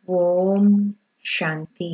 ஓம் சாந்தி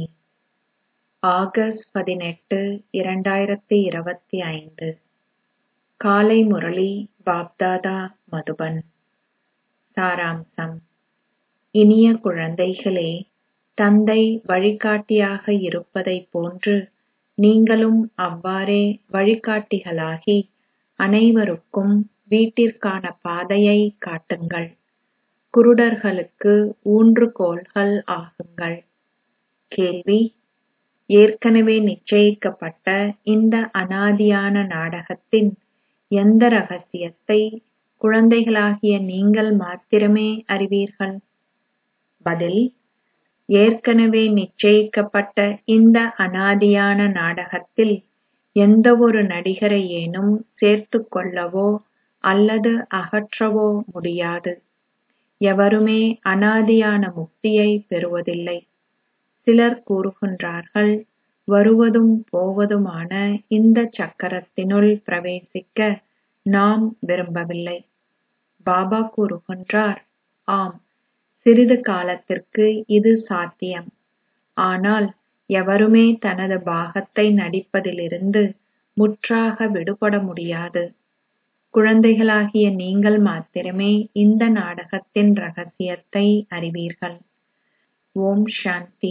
August பதினெட்டு இரண்டாயிரத்தி இருபத்தி ஐந்து காலை முரளி பாப்தாதா மதுபன் சாராம்சம் இனிய குழந்தைகளே தந்தை வழிகாட்டியாக இருப்பதைப் போன்று நீங்களும் அவ்வாறே வழிகாட்டிகளாகி அனைவருக்கும் வீட்டிற்கான பாதையைக் காட்டுங்கள் குருடர்களுக்கு ஊன்றுகோல்கள் ஆகுங்கள் கேள்வி ஏற்கனவே நிச்சயிக்கப்பட்ட இந்த அனாதியான நாடகத்தின் எந்த ரகசியத்தை குழந்தைகளாகிய நீங்கள் மாத்திரமே அறிவீர்கள் பதில் ஏற்கனவே நிச்சயிக்கப்பட்ட இந்த அனாதியான நாடகத்தில் எந்தவொரு நடிகரையேனும் சேர்த்துக் கொள்ளவோ அல்லது அகற்றவோ முடியாது எவருமே அனாதியான முக்தியைப் பெறுவதில்லை சிலர் கூறுகின்றார்கள் வருவதும் போவதுமான இந்த சக்கரத்தினுள் பிரவேசிக்க நாம் விரும்பவில்லை பாபா கூறுகின்றார் ஆம் சிறிது காலத்திற்கு இது சாத்தியம் ஆனால் எவருமே தனது பாகத்தை நடிப்பதிலிருந்து முற்றாக விடுபட முடியாது குழந்தைகளாகிய நீங்கள் மாத்திரமே இந்த நாடகத்தின் ரகசியத்தை அறிவீர்கள் ஓம் சாந்தி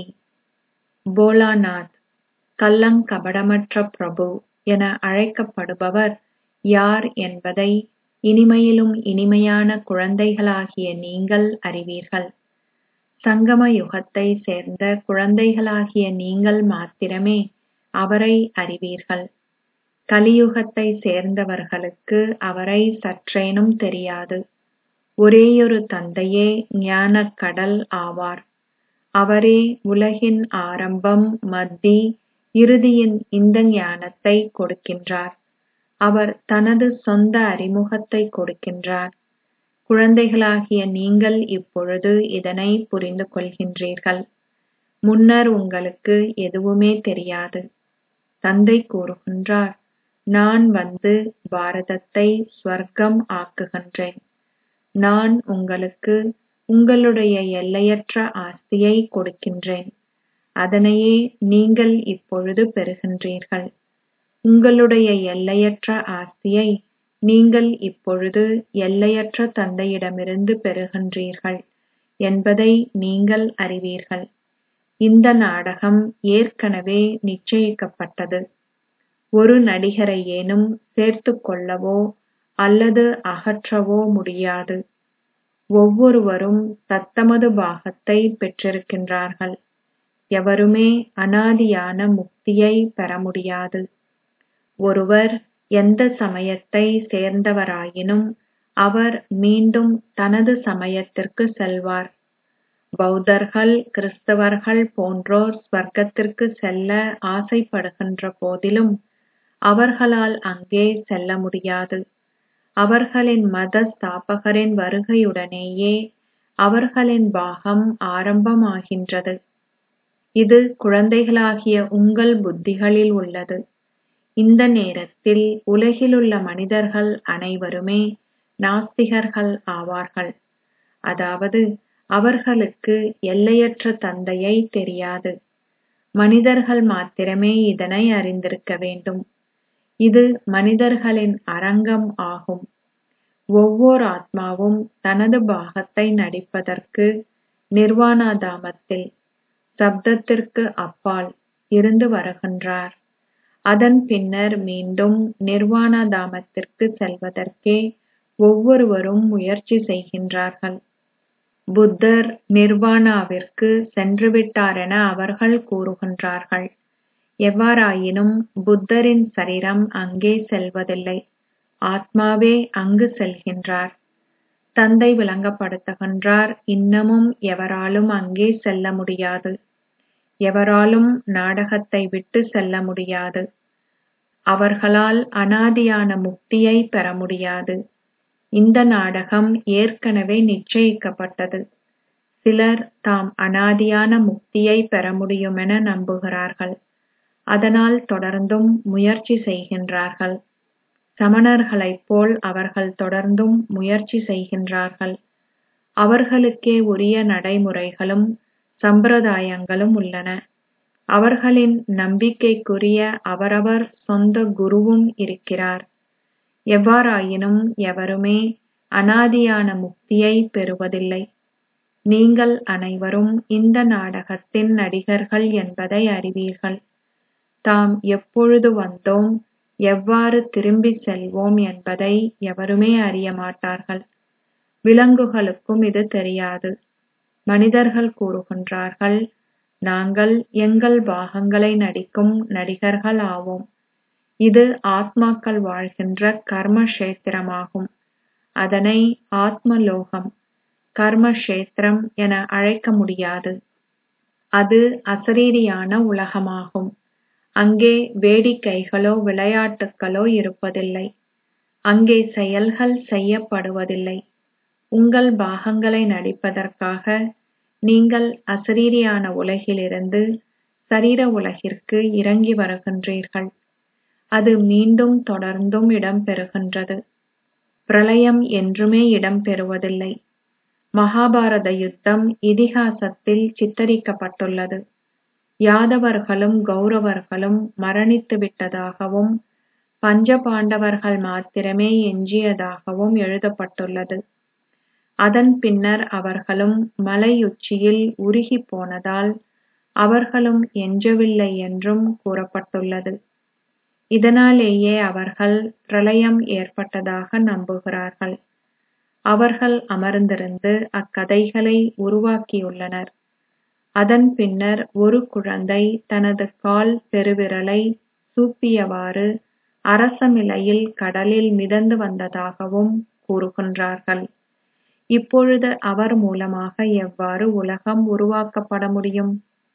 போலாநாத் கள்ளங்கபடமற்ற பிரபு என அழைக்கப்படுபவர் யார் என்பதை இனிமையிலும் இனிமையான குழந்தைகளாகிய நீங்கள் அறிவீர்கள் சங்கம யுகத்தைச் சேர்ந்த குழந்தைகளாகிய நீங்கள் மாத்திரமே அவரை அறிவீர்கள் கலியுகத்தைச் சேர்ந்தவர்களுக்கு அவரை சற்றேனும் தெரியாது ஒரேயொரு தந்தையே ஞானக் கடல் ஆவார் அவரே உலகின் ஆரம்பம் மத்தி இறுதியின் இந்த ஞானத்தை கொடுக்கின்றார் அவர் தனது சொந்த அறிமுகத்தை கொடுக்கின்றார் குழந்தைகளாகிய நீங்கள் இப்பொழுது இதனை புரிந்து கொள்கின்றீர்கள் முன்னர் உங்களுக்கு எதுவுமே தெரியாது தந்தை கூறுகின்றார் நான் வந்து பாரதத்தை ஸ்வர்க்கம் ஆக்குகின்றேன் நான் உங்களுக்கு உங்களுடைய எல்லையற்ற ஆஸ்தியை கொடுக்கின்றேன் அதனையே நீங்கள் இப்பொழுது பெறுகின்றீர்கள் உங்களுடைய எல்லையற்ற ஆஸ்தியை நீங்கள் இப்பொழுது எல்லையற்ற தந்தையிடமிருந்து பெறுகின்றீர்கள் என்பதை நீங்கள் அறிவீர்கள் இந்த நாடகம் ஏற்கனவே நிச்சயிக்கப்பட்டது ஒரு நடிகரையேனும் சேர்த்துக் கொள்ளவோ அல்லது அகற்றவோ முடியாது ஒவ்வொருவரும் தத்தமது பாகத்தை பெற்றிருக்கின்றார்கள் எவருமே அனாதியான முக்தியை பெற முடியாது ஒருவர் எந்த சமயத்தை சேர்ந்தவராயினும் அவர் மீண்டும் தனது சமயத்திற்கு செல்வார் பௌத்தர்கள் கிறிஸ்தவர்கள் போன்றோர் ஸ்வர்க்கத்திற்கு செல்ல ஆசைப்படுகின்ற போதிலும் அவர்களால் அங்கே செல்ல முடியாது அவர்களின் மத ஸ்தாபகரின் வருகையுடனேயே அவர்களின் பாகம் ஆரம்பமாகின்றது இது குழந்தைகளாகிய உங்கள் புத்திகளில் உள்ளது இந்த நேரத்தில் உலகிலுள்ள மனிதர்கள் அனைவருமே நாஸ்திகர்கள் ஆவார்கள் அதாவது அவர்களுக்கு எல்லையற்ற தந்தையை தெரியாது மனிதர்கள் மாத்திரமே இதனை அறிந்திருக்க வேண்டும் இது மனிதர்களின் அரங்கம் ஆகும் ஒவ்வொரு ஆத்மாவும் தனது பாகத்தை நடிப்பதற்கு நிர்வாணாதாமத்தில் சப்தத்திற்கு அப்பால் இருந்து வருகின்றார் அதன் பின்னர் மீண்டும் நிர்வாணாதாமத்திற்கு செல்வதற்கே ஒவ்வொருவரும் முயற்சி செய்கின்றார்கள் புத்தர் நிர்வாணாவிற்கு சென்றுவிட்டாரென அவர்கள் கூறுகின்றார்கள் எவ்வாறாயினும் புத்தரின் சரீரம் அங்கே செல்வதில்லை ஆத்மாவே அங்கு செல்கின்றார் தந்தை விளங்கப்படுத்துகின்றார் இன்னமும் எவராலும் அங்கே செல்ல முடியாது எவராலும் நாடகத்தை விட்டு செல்ல முடியாது அவர்களால் அனாதியான முக்தியை பெற முடியாது இந்த நாடகம் ஏற்கனவே நிச்சயிக்கப்பட்டது சிலர் தாம் அனாதியான முக்தியை பெற முடியுமென நம்புகிறார்கள் அதனால் தொடர்ந்தும் முயற்சி செய்கின்றார்கள் சமணர்களைப் போல் அவர்கள் தொடர்ந்தும் முயற்சி செய்கின்றார்கள் அவர்களுக்கே உரிய நடைமுறைகளும் சம்பிரதாயங்களும் உள்ளன அவர்களின் நம்பிக்கைக்குரிய அவரவர் சொந்த குருவும் இருக்கிறார் எவ்வாறாயினும் எவருமே அனாதியான முக்தியை பெறுவதில்லை நீங்கள் அனைவரும் இந்த நாடகத்தின் நடிகர்கள் என்பதை அறிவீர்கள் தாம் எப்பொழுது வந்தோம் எவ்வாறு திரும்பிச் செல்வோம் என்பதை எவருமே அறிய மாட்டார்கள் விலங்குகளுக்கும் இது தெரியாது மனிதர்கள் கூறுகின்றார்கள் நாங்கள் எங்கள் பாகங்களை நடிக்கும் நடிகர்கள் ஆவோம் இது ஆத்மாக்கள் வாழ்கின்ற கர்ம கஷேத்திரமாகும் அதனை ஆத்மலோகம் கர்ம கஷேத்திரம் என அழைக்க முடியாது அது அசரீரியான உலகமாகும் அங்கே வேடிக்கைகளோ விளையாட்டுக்களோ இருப்பதில்லை அங்கே செயல்கள் செய்யப்படுவதில்லை உங்கள் பாகங்களை நடிப்பதற்காக நீங்கள் அசரீரியான உலகிலிருந்து சரீர உலகிற்கு இறங்கி வருகின்றீர்கள் அது மீண்டும் தொடர்ந்தும் இடம்பெறுகின்றது பிரளயம் என்றுமே இடம்பெறுவதில்லை மகாபாரத யுத்தம் இதிகாசத்தில் சித்தரிக்கப்பட்டுள்ளது யாதவர்களும் கௌரவர்களும் மரணித்து விட்டதாகவும் பஞ்ச பாண்டவர்கள் மாத்திரமே எஞ்சியதாகவும் எழுதப்பட்டுள்ளது அதன் பின்னர் அவர்களும் மலையுச்சியில் உருகி போனதால் அவர்களும் எஞ்சவில்லை என்றும் கூறப்பட்டுள்ளது இதனாலேயே அவர்கள் பிரளயம் ஏற்பட்டதாக நம்புகிறார்கள் அவர்கள் அமர்ந்திருந்து அக்கதைகளை உருவாக்கியுள்ளனர் அதன் பின்னர் ஒரு குழந்தை தனது கால் பெருவிரலை சூப்பியவாறு அரசமிலையில் கடலில் மிதந்து வந்ததாகவும் கூறுகின்றார்கள் இப்பொழுது அவர் மூலமாக எவ்வாறு உலகம் உருவாக்கப்பட முடியும்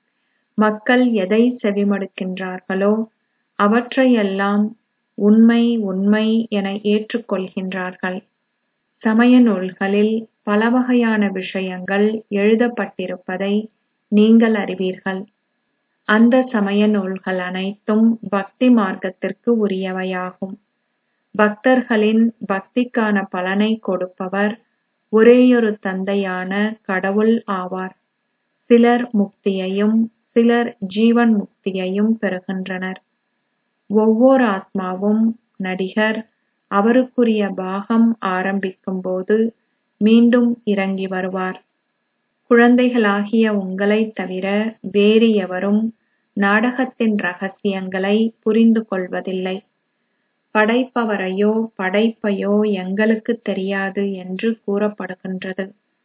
மக்கள் எதை செவிமடுக்கின்றார்களோ அவற்றையெல்லாம் உண்மை உண்மை என ஏற்றுக்கொள்கின்றார்கள் சமய நூல்களில் பலவகையான விஷயங்கள் எழுதப்பட்டிருப்பதை நீங்கள் அறிவீர்கள் அந்த சமய நூல்கள் அனைத்தும் பக்தி மார்க்கத்திற்கு உரியவையாகும் பக்தர்களின் பக்திக்கான பலனை கொடுப்பவர் ஒரேயொரு தந்தையான கடவுள் ஆவார் சிலர் முக்தியையும் சிலர் ஜீவன் முக்தியையும் பெறுகின்றனர் ஒவ்வொரு ஆத்மாவும் நடிகர் அவருக்குரிய பாகம் ஆரம்பிக்கும் போது மீண்டும் இறங்கி வருவார் குழந்தைகளாகிய உங்களைத் தவிர வேறு எவரும் நாடகத்தின் ரகசியங்களை புரிந்து கொள்வதில்லை படைப்பவரையோ படைப்பையோ எங்களுக்கு தெரியாது என்று கூறப்படுகின்றது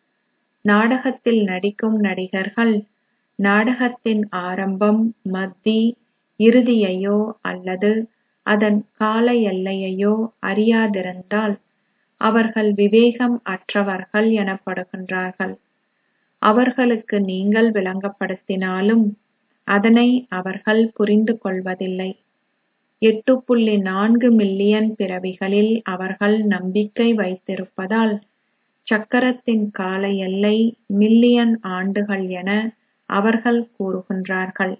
நாடகத்தில் நடிக்கும் நடிகர்கள் நாடகத்தின் ஆரம்பம் மத்தி இறுதியையோ அல்லது அதன் கால எல்லையையோ அறியாதிருந்தால் அவர்கள் விவேகம் அற்றவர்கள் எனப்படுகின்றார்கள் அவர்களுக்கு நீங்கள் விளங்கப்படுத்தினாலும் அதனை அவர்கள் புரிந்து கொள்வதில்லை எட்டு புள்ளி நான்கு மில்லியன் பிறவிகளில் அவர்கள் நம்பிக்கை வைத்திருப்பதால் சக்கரத்தின் கால எல்லை மில்லியன் ஆண்டுகள் என அவர்கள் கூறுகின்றார்கள்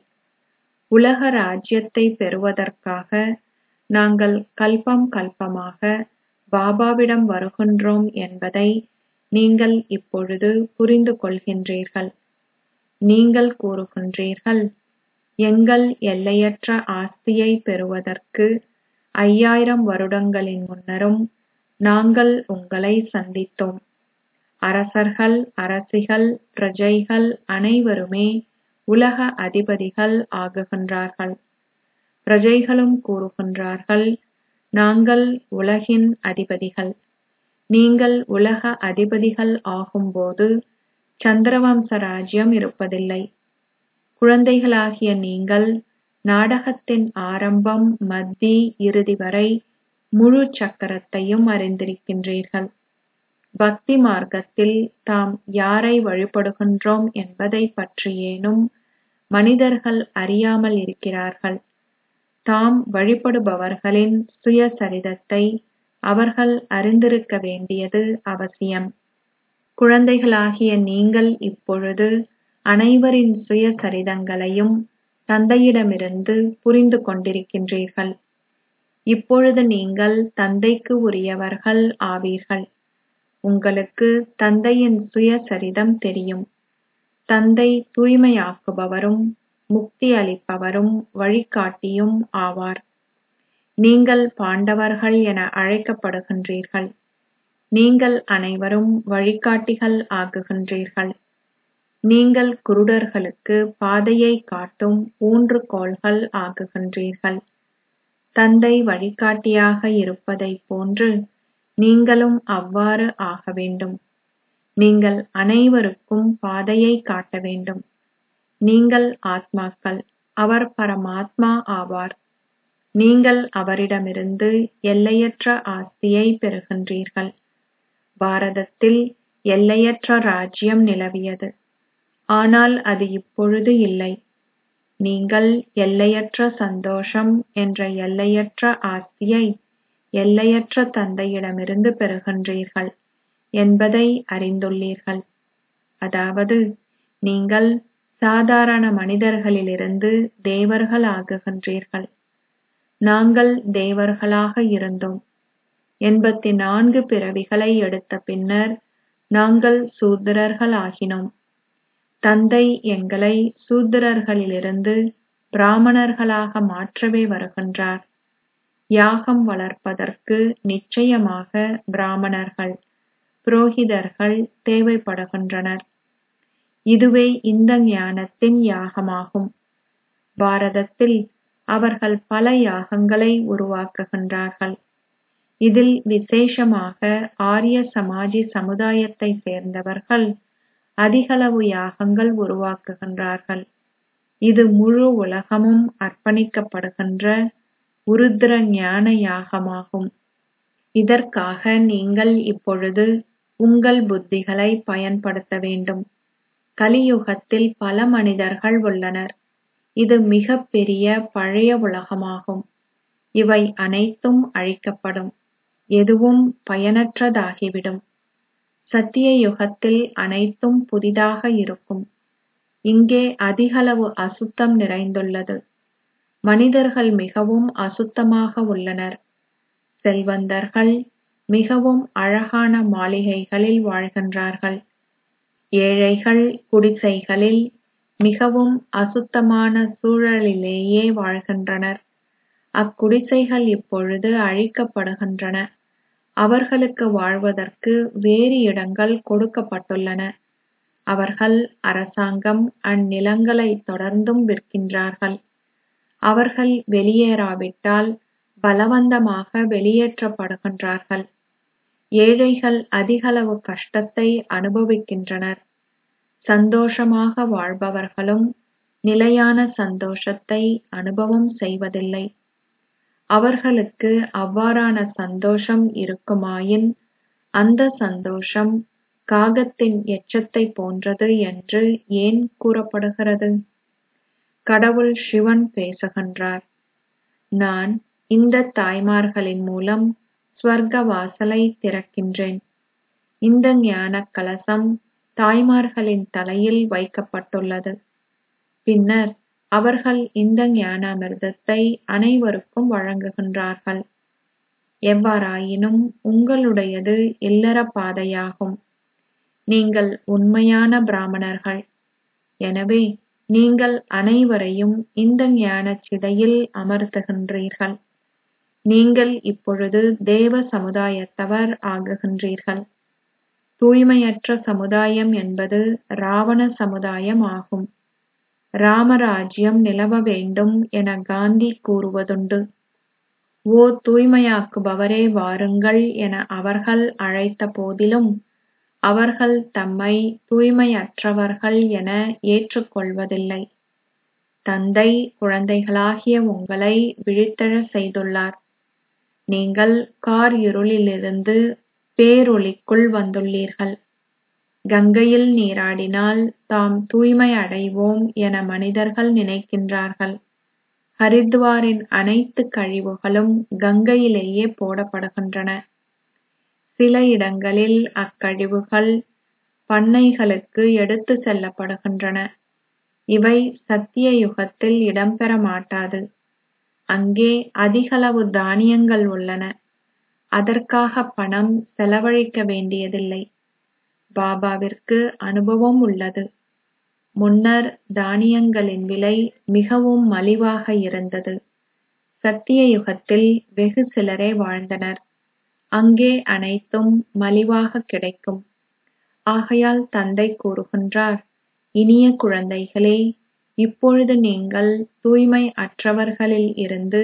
உலக ராஜ்யத்தை பெறுவதற்காக நாங்கள் கல்பம் கல்பமாக பாபாவிடம் வருகின்றோம் என்பதை நீங்கள் இப்பொழுது புரிந்து கொள்கின்றீர்கள் நீங்கள் கூறுகின்றீர்கள் எங்கள் எல்லையற்ற ஆஸ்தியை பெறுவதற்கு ஐயாயிரம் வருடங்களின் முன்னரும் நாங்கள் உங்களை சந்தித்தோம் அரசர்கள் அரசிகள் பிரஜைகள் அனைவருமே உலக அதிபதிகள் ஆகுகின்றார்கள் பிரஜைகளும் கூறுகின்றார்கள் நாங்கள் உலகின் அதிபதிகள் நீங்கள் உலக அதிபதிகள் ஆகும்போது சந்திரவம்ச ராஜ்யம் இருப்பதில்லை குழந்தைகளாகிய நீங்கள் நாடகத்தின் ஆரம்பம் மத்தி இறுதி வரை முழு சக்கரத்தையும் அறிந்திருக்கின்றீர்கள் பக்தி மார்க்கத்தில் தாம் யாரை வழிபடுகின்றோம் என்பதை பற்றியேனும் மனிதர்கள் அறியாமல் இருக்கிறார்கள் தாம் வழிபடுபவர்களின் சுயசரிதத்தை அவர்கள் அறிந்திருக்க வேண்டியது அவசியம் குழந்தைகளாகிய நீங்கள் இப்பொழுது அனைவரின் சுயசரிதங்களையும் தந்தையிடமிருந்து புரிந்து கொண்டிருக்கின்றீர்கள் இப்பொழுது நீங்கள் தந்தைக்கு உரியவர்கள் ஆவீர்கள் உங்களுக்கு தந்தையின் சுயசரிதம் தெரியும் தந்தை தூய்மையாக்குபவரும் முக்தி அளிப்பவரும் வழிகாட்டியும் ஆவார் நீங்கள் பாண்டவர்கள் என அழைக்கப்படுகின்றீர்கள் நீங்கள் அனைவரும் வழிகாட்டிகள் ஆகுகின்றீர்கள் நீங்கள் குருடர்களுக்கு பாதையை காட்டும் ஊன்றுகோல்கள் ஆகுகின்றீர்கள் தந்தை வழிகாட்டியாக இருப்பதைப் போன்று நீங்களும் அவ்வாறு ஆக வேண்டும் நீங்கள் அனைவருக்கும் பாதையை காட்ட வேண்டும் நீங்கள் ஆத்மாக்கள் அவர் பரமாத்மா ஆவார் நீங்கள் அவரிடமிருந்து எல்லையற்ற ஆஸ்தியை பெறுகின்றீர்கள் பாரதத்தில் எல்லையற்ற ராஜ்யம் நிலவியது ஆனால் அது இப்பொழுது இல்லை நீங்கள் எல்லையற்ற சந்தோஷம் என்ற எல்லையற்ற ஆஸ்தியை எல்லையற்ற தந்தையிடமிருந்து பெறுகின்றீர்கள் என்பதை அறிந்துள்ளீர்கள் அதாவது நீங்கள் சாதாரண மனிதர்களிலிருந்து தேவர்கள் ஆகுகின்றீர்கள் நாங்கள் தேவர்களாக இருந்தோம் எண்பத்தி நான்கு பிறவிகளை எடுத்த பின்னர் நாங்கள் சூத்திரர்கள் ஆகினோம் தந்தை எங்களை சூத்திரர்களிலிருந்து பிராமணர்களாக மாற்றவே வருகின்றார் யாகம் வளர்ப்பதற்கு நிச்சயமாக பிராமணர்கள் புரோகிதர்கள் தேவைப்படுகின்றனர் இதுவே இந்த ஞானத்தின் யாகமாகும் பாரதத்தில் அவர்கள் பல யாகங்களை உருவாக்குகின்றார்கள் இதில் விசேஷமாக ஆரிய சமாஜி சமுதாயத்தை சேர்ந்தவர்கள் அதிகளவு யாகங்கள் உருவாக்குகின்றார்கள் இது முழு உலகமும் அர்ப்பணிக்கப்படுகின்ற உருத்திர ஞான யாகமாகும் இதற்காக நீங்கள் இப்பொழுது உங்கள் புத்திகளை பயன்படுத்த வேண்டும் கலியுகத்தில் பல மனிதர்கள் உள்ளனர் இது மிகப் பெரிய பழைய உலகமாகும் இவை அனைத்தும் அழிக்கப்படும் எதுவும் பயனற்றதாகிவிடும் சத்திய யுகத்தில் அனைத்தும் புதிதாக இருக்கும் இங்கே அதிகளவு அசுத்தம் நிறைந்துள்ளது மனிதர்கள் மிகவும் அசுத்தமாக உள்ளனர் செல்வந்தர்கள் மிகவும் அழகான மாளிகைகளில் வாழ்கின்றார்கள் ஏழைகள் குடிசைகளில் மிகவும் அசுத்தமான சூழலிலேயே வாழ்கின்றனர் அக்குடிசைகள் இப்பொழுது அழிக்கப்படுகின்றன அவர்களுக்கு வாழ்வதற்கு வேறு இடங்கள் கொடுக்கப்பட்டுள்ளன அவர்கள் அரசாங்கம் அந்நிலங்களை தொடர்ந்தும் விற்கின்றார்கள் அவர்கள் வெளியேறாவிட்டால் பலவந்தமாக வெளியேற்றப்படுகின்றார்கள் ஏழைகள் அதிகளவு கஷ்டத்தை அனுபவிக்கின்றனர் சந்தோஷமாக வாழ்பவர்களும் நிலையான சந்தோஷத்தை அனுபவம் செய்வதில்லை அவர்களுக்கு அவ்வாறான சந்தோஷம் இருக்குமாயின் அந்த சந்தோஷம் காகத்தின் எச்சத்தை போன்றது என்று ஏன் கூறப்படுகிறது கடவுள் சிவன் பேசுகின்றார் நான் இந்த தாய்மார்களின் மூலம் ஸ்வர்க்க வாசலை திறக்கின்றேன் இந்த ஞான கலசம் தாய்மார்களின் தலையில் வைக்கப்பட்டுள்ளது பின்னர் அவர்கள் இந்த ஞானாமிர்தத்தை அனைவருக்கும் வழங்குகின்றார்கள் எவ்வாறாயினும் உங்களுடையது இல்லற பாதையாகும் நீங்கள் உண்மையான பிராமணர்கள் எனவே நீங்கள் அனைவரையும் இந்த ஞானச் சிதையில் அமர்த்துகின்றீர்கள் நீங்கள் இப்பொழுது தேவ சமுதாயத்தவர் ஆகுகின்றீர்கள் தூய்மையற்ற சமுதாயம் என்பது ராவண சமுதாயம் ஆகும் ராமராஜ்யம் நிலவ வேண்டும் என காந்தி கூறுவதுண்டு ஓ தூய்மையாக்குபவரே வாருங்கள் என அவர்கள் அழைத்த போதிலும் அவர்கள் தம்மை தூய்மையற்றவர்கள் என ஏற்றுக்கொள்வதில்லை தந்தை குழந்தைகளாகிய உங்களை விழித்தெழச் செய்துள்ளார் நீங்கள் கார் இருளிலிருந்து பேரொளிக்குள் வந்துள்ளீர்கள் கங்கையில் நீராடினால் தாம் தூய்மை அடைவோம் என மனிதர்கள் நினைக்கின்றார்கள் ஹரித்வாரின் அனைத்து கழிவுகளும் கங்கையிலேயே போடப்படுகின்றன சில இடங்களில் அக்கழிவுகள் பண்ணைகளுக்கு எடுத்து செல்லப்படுகின்றன இவை சத்திய யுகத்தில் இடம்பெற மாட்டாது அங்கே அதிகளவு தானியங்கள் உள்ளன அதற்காக பணம் செலவழிக்க வேண்டியதில்லை பாபாவிற்கு அனுபவம் உள்ளது முன்னர் தானியங்களின் விலை மிகவும் மலிவாக இருந்தது சத்திய யுகத்தில் வெகு சிலரே வாழ்ந்தனர் அங்கே அனைத்தும் மலிவாக கிடைக்கும் ஆகையால் தந்தை கூறுகின்றார் இனிய குழந்தைகளே இப்பொழுது நீங்கள் தூய்மை அற்றவர்களில் இருந்து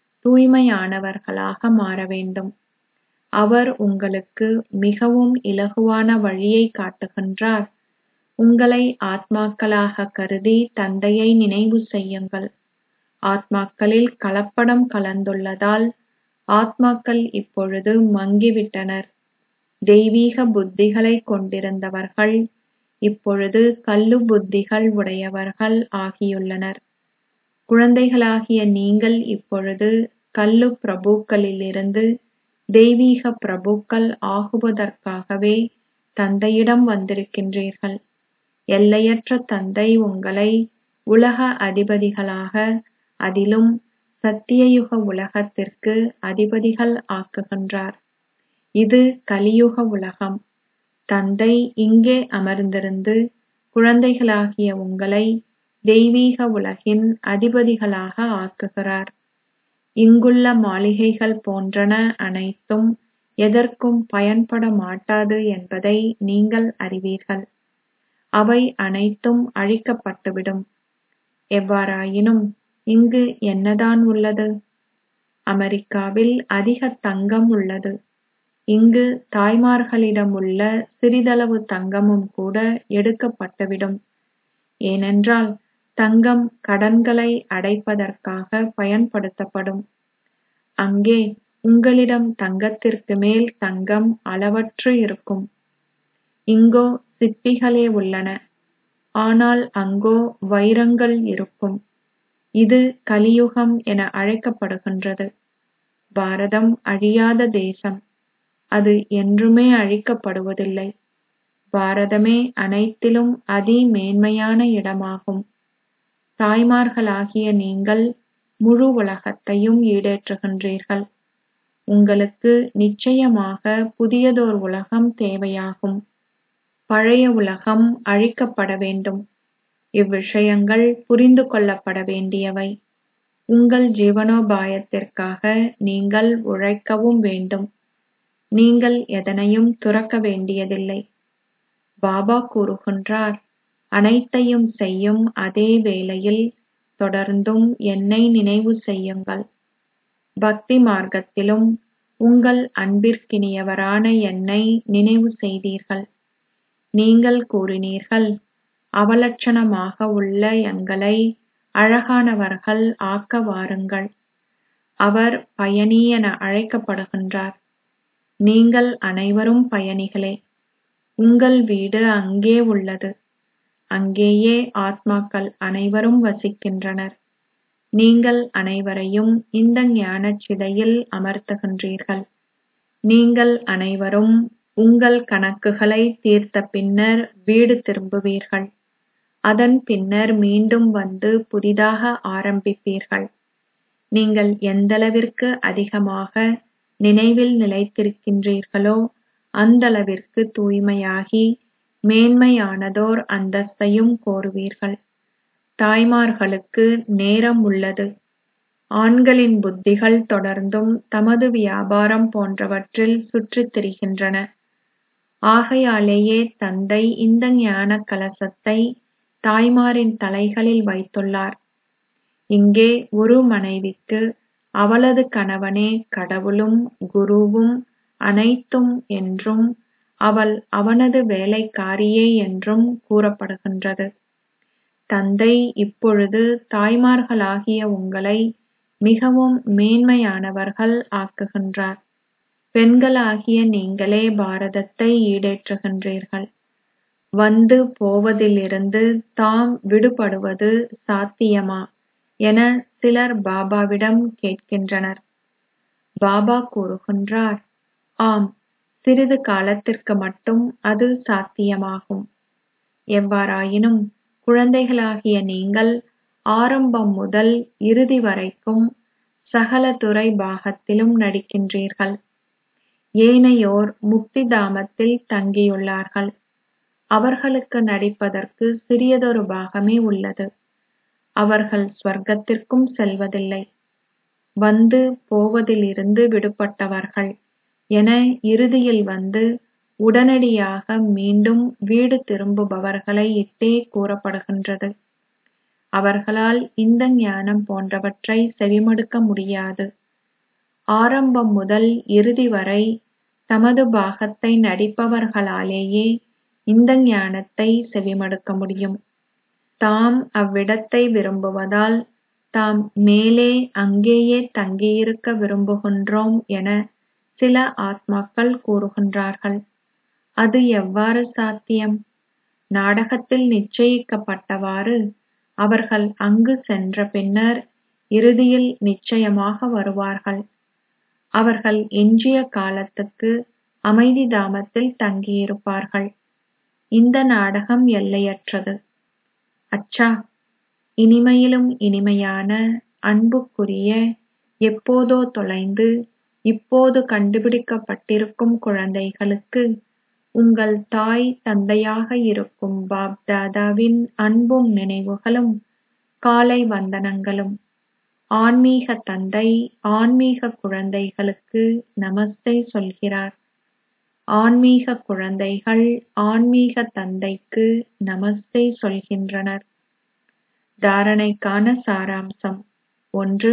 தூய்மையானவர்களாக மாற வேண்டும் அவர் உங்களுக்கு மிகவும் இலகுவான வழியை காட்டுகின்றார் உங்களை ஆத்மாக்களாக கருதி தந்தையை நினைவு செய்யுங்கள் ஆத்மாக்களில் கலப்படம் கலந்துள்ளதால் ஆத்மாக்கள் இப்பொழுது மங்கிவிட்டனர் தெய்வீக புத்திகளை கொண்டிருந்தவர்கள் இப்பொழுது கல்லு புத்திகள் உடையவர்கள் ஆகியுள்ளனர் குழந்தைகளாகிய நீங்கள் இப்பொழுது கல்லு பிரபுக்களிலிருந்து தெய்வீக பிரபுக்கள் ஆகுவதற்காகவே தந்தையிடம் வந்திருக்கின்றீர்கள் எல்லையற்ற தந்தை உங்களை உலக அதிபதிகளாக அதிலும் சத்தியயுக உலகத்திற்கு அதிபதிகள் ஆக்குகின்றார் இது கலியுக உலகம் தந்தை இங்கே அமர்ந்திருந்து குழந்தைகளாகிய உங்களை தெய்வீக உலகின் அதிபதிகளாக ஆக்குகிறார் இங்குள்ள மாளிகைகள் போன்றன அனைத்தும் எதற்கும் பயன்பட மாட்டாது என்பதை நீங்கள் அறிவீர்கள் அவை அனைத்தும் அழிக்கப்பட்டுவிடும் எவ்வாறாயினும் இங்கு என்னதான் உள்ளது அமெரிக்காவில் அதிக தங்கம் உள்ளது இங்கு தாய்மார்களிடம் உள்ள சிறிதளவு தங்கமும் கூட எடுக்கப்பட்டுவிடும் ஏனென்றால் தங்கம் கடன்களை அடைப்பதற்காக பயன்படுத்தப்படும் அங்கே உங்களிடம் தங்கத்திற்கு மேல் தங்கம் அளவற்று இருக்கும் இங்கோ சிப்பிகளே உள்ளன ஆனால் அங்கோ வைரங்கள் இருக்கும் இது கலியுகம் என அழைக்கப்படுகின்றது பாரதம் அழியாத தேசம் அது என்றுமே அழிக்கப்படுவதில்லை பாரதமே அனைத்திலும் அதி மேன்மையான இடமாகும் தாய்மார்களாகிய நீங்கள் முழு உலகத்தையும் ஈடேற்றுகின்றீர்கள் உங்களுக்கு நிச்சயமாக புதியதோர் உலகம் தேவையாகும் பழைய உலகம் அழிக்கப்பட வேண்டும் இவ்விஷயங்கள் புரிந்து கொள்ளப்பட வேண்டியவை உங்கள் ஜீவனோபாயத்திற்காக நீங்கள் உழைக்கவும் வேண்டும் நீங்கள் எதனையும் துறக்க வேண்டியதில்லை பாபா கூறுகின்றார் அனைத்தையும் செய்யும் அதே வேளையில் தொடர்ந்தும் என்னை நினைவு செய்யுங்கள் பக்தி மார்க்கத்திலும் உங்கள் அன்பிற்கினியவரான என்னை நினைவு செய்தீர்கள் நீங்கள் கூறினீர்கள் அவலட்சணமாக உள்ள எங்களை அழகானவர்கள் ஆக்க வாருங்கள் அவர் பயணி என அழைக்கப்படுகின்றார் நீங்கள் அனைவரும் பயணிகளே உங்கள் வீடு அங்கே உள்ளது அங்கேயே ஆத்மாக்கள் அனைவரும் வசிக்கின்றனர் நீங்கள் அனைவரையும் இந்த ஞானச் சிதையில் அமர்த்துகின்றீர்கள் நீங்கள் அனைவரும் உங்கள் கணக்குகளை தீர்த்த பின்னர் வீடு திரும்புவீர்கள் அதன் பின்னர் மீண்டும் வந்து புதிதாக ஆரம்பிப்பீர்கள் நீங்கள் எந்தளவிற்கு அதிகமாக நினைவில் நிலைத்திருக்கின்றீர்களோ அந்தளவிற்கு தூய்மையாகி மேன்மையானதோர் அந்தஸ்தையும் கோருவீர்கள் தாய்மார்களுக்கு நேரம் உள்ளது ஆண்களின் புத்திகள் தொடர்ந்தும் தமது வியாபாரம் போன்றவற்றில் சுற்றித் திரிகின்றன ஆகையாலேயே தந்தை இந்த ஞான கலசத்தை தாய்மாரின் தலைகளில் வைத்துள்ளார் இங்கே ஒரு மனைவிக்கு அவளது கணவனே கடவுளும் குருவும் அனைத்தும் என்றும் அவள் அவனது வேலைக்காரியே என்றும் கூறப்படுகின்றது தந்தை இப்பொழுது தாய்மார்களாகிய உங்களை மிகவும் மேன்மையானவர்கள் ஆக்குகின்றார் பெண்களாகிய நீங்களே பாரதத்தை ஈடேற்றுகின்றீர்கள் வந்து போவதிலிருந்து தாம் விடுபடுவது சாத்தியமா என சிலர் பாபாவிடம் கேட்கின்றனர் பாபா கூறுகின்றார் ஆம் சிறிது காலத்திற்கு மட்டும் அது சாத்தியமாகும் எவ்வாறாயினும் குழந்தைகளாகிய நீங்கள் ஆரம்பம் முதல் இறுதி வரைக்கும் சகல துறை பாகத்திலும் நடிக்கின்றீர்கள் ஏனையோர் முக்தி தாமத்தில் தங்கியுள்ளார்கள் அவர்களுக்கு நடிப்பதற்கு சிறியதொரு பாகமே உள்ளது அவர்கள் ஸ்வர்க்கத்திற்கும் செல்வதில்லை வந்து போவதிலிருந்து விடுபட்டவர்கள் என இறுதியில் வந்து உடனடியாக மீண்டும் வீடு திரும்புபவர்களை இட்டே கூறப்படுகின்றது அவர்களால் இந்த ஞானம் போன்றவற்றை செவிமடுக்க முடியாது ஆரம்பம் முதல் இறுதி வரை தமது பாகத்தை நடிப்பவர்களாலேயே இந்த ஞானத்தை செவிமடுக்க முடியும் தாம் அவ்விடத்தை விரும்புவதால் தாம் மேலே அங்கேயே தங்கியிருக்க விரும்புகின்றோம் என சில ஆத்மாக்கள் கூறுகின்றார்கள் அது எவ்வாறு சாத்தியம் நாடகத்தில் நிச்சயிக்கப்பட்டவாறு அவர்கள் அங்கு சென்ற பின்னர் இறுதியில் நிச்சயமாக வருவார்கள் அவர்கள் எஞ்சிய காலத்துக்கு அமைதி தாமத்தில் தங்கியிருப்பார்கள் இந்த நாடகம் எல்லையற்றது அச்சா இனிமையிலும் இனிமையான அன்புக்குரிய எப்போதோ தொலைந்து இப்போது கண்டுபிடிக்கப்பட்டிருக்கும் குழந்தைகளுக்கு உங்கள் தாய் தந்தையாக இருக்கும் பாப் தாதாவின் அன்பும் நினைவுகளும் காலை வந்தனங்களும் ஆன்மீக தந்தை ஆன்மீக குழந்தைகளுக்கு நமஸ்தே சொல்கிறார் ஆன்மீக குழந்தைகள் ஆன்மீக தந்தைக்கு நமஸ்தே சொல்கின்றனர் தாரணைக்கான சாராம்சம் ஒன்று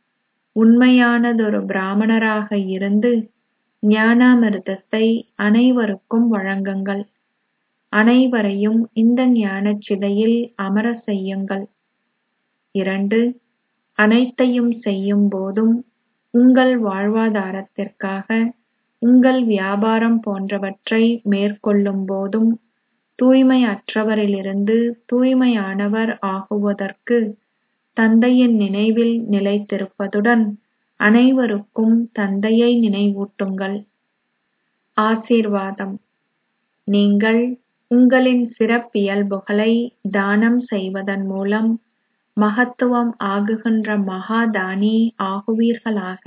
உண்மையானதொரு பிராமணராக இருந்து ஞானாமிர்தத்தை அனைவருக்கும் வழங்குங்கள் அனைவரையும் இந்த ஞானச் சிதையில் அமர செய்யுங்கள் இரண்டு அனைத்தையும் செய்யும் போதும் உங்கள் வாழ்வாதாரத்திற்காக உங்கள் வியாபாரம் போன்றவற்றை மேற்கொள்ளும் போதும் தூய்மையற்றவரிலிருந்து தூய்மையானவர் ஆகுவதற்கு தந்தையின் நினைவில் நிலைத்திருப்பதுடன் அனைவருக்கும் தந்தையை நினைவூட்டுங்கள் ஆசீர்வாதம் நீங்கள் உங்களின் சிறப்பியல்புகளை தானம் செய்வதன் மூலம் மகத்துவம் ஆகுகின்ற மகாதானி ஆகுவீர்களாக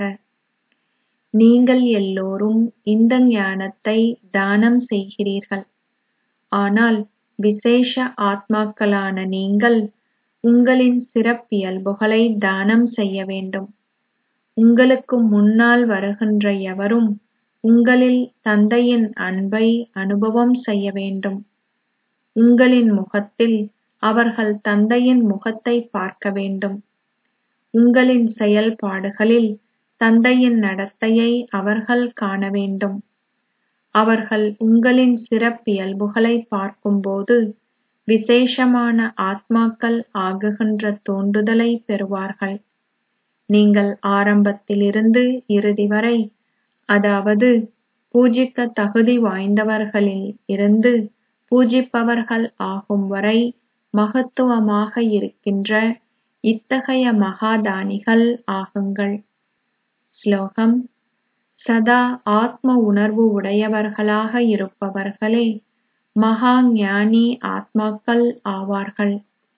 நீங்கள் எல்லோரும் இந்த ஞானத்தை தானம் செய்கிறீர்கள் ஆனால் விசேஷ ஆத்மாக்களான நீங்கள் உங்களின் சிறப்பியல்புகளை தானம் செய்ய வேண்டும் உங்களுக்கு முன்னால் வருகின்ற எவரும் உங்களில் தந்தையின் அன்பை அனுபவம் செய்ய வேண்டும் உங்களின் முகத்தில் அவர்கள் தந்தையின் முகத்தை பார்க்க வேண்டும் உங்களின் செயல்பாடுகளில் தந்தையின் நடத்தையை அவர்கள் காண வேண்டும் அவர்கள் உங்களின் சிறப்பியல்புகளை பார்க்கும்போது விசேஷமான ஆத்மாக்கள் ஆகுகின்ற தூண்டுதலை பெறுவார்கள் நீங்கள் ஆரம்பத்திலிருந்து இறுதி வரை அதாவது பூஜிக்க தகுதி வாய்ந்தவர்களில் இருந்து பூஜிப்பவர்கள் ஆகும் வரை மகத்துவமாக இருக்கின்ற இத்தகைய மகாதானிகள் ஆகுங்கள் ஸ்லோகம் சதா ஆத்ம உணர்வு உடையவர்களாக இருப்பவர்களே மகா ஞானி ஆத்மாக்கள் ஆவார்கள்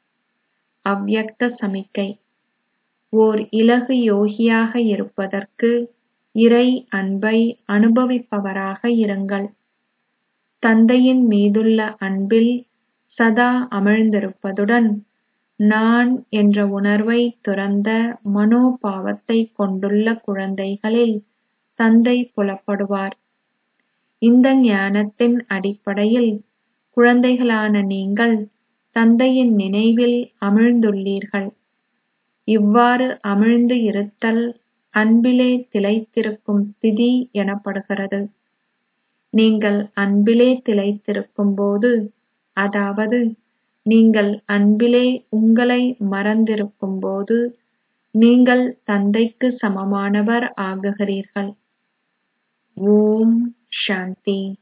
அவ்யக்த சமிக்கை ஓர் இலகு யோகியாக இருப்பதற்கு இறை அன்பை அனுபவிப்பவராக இருங்கள் தந்தையின் மீதுள்ள அன்பில் சதா அமிழ்ந்திருப்பதுடன் நான் என்ற உணர்வை துறந்த மனோபாவத்தை கொண்டுள்ள குழந்தைகளில் தந்தை புலப்படுவார் இந்த ஞானத்தின் அடிப்படையில் குழந்தைகளான நீங்கள் தந்தையின் நினைவில் அமிழ்ந்துள்ளீர்கள் இவ்வாறு அமிழ்ந்து இருத்தல் அன்பிலே திளைத்திருக்கும் ஸ்திதி எனப்படுகிறது நீங்கள் அன்பிலே திளைத்திருக்கும் போது அதாவது நீங்கள் அன்பிலே உங்களை மறந்திருக்கும் போது நீங்கள் தந்தைக்கு சமமானவர் ஆகுகிறீர்கள் ஓம் சாந்தி